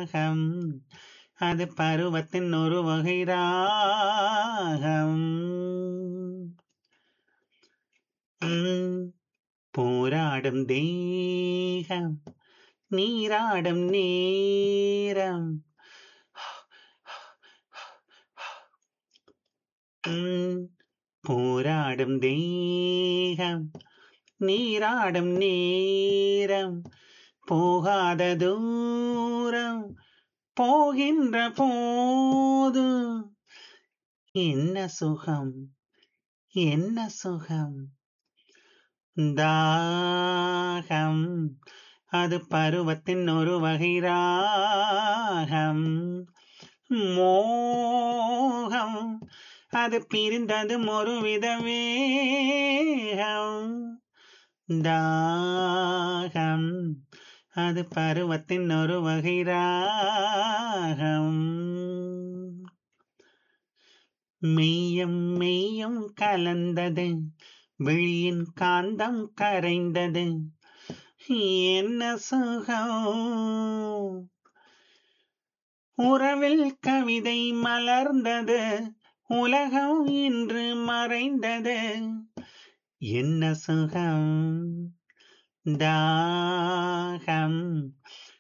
தாகம் அது பருவத்தின் ஒரு வகை ராகம் உம், போராடும் தேகம் நீராடும் நேரம் உம், போராடும் தேகம் நீராடும் நேரம் போகாத தூரம் போகின்ற போது என்ன சுகம் என்ன சுகம் தாகம் அது பருவத்தின் ஒரு வகை ராகம் மோகம் அது பிரிந்ததும் ஒரு வித வேகம் தாகம் அது பருவத்தின் ஒரு வகை ராகம் மெய்யும் மெய்யும் கலந்தது விழியின் காந்தம் கரைந்தது என்ன சுகம் உறவில் கவிதை மலர்ந்தது உலகம் இன்று மறைந்தது என்ன சுகம் தாகம்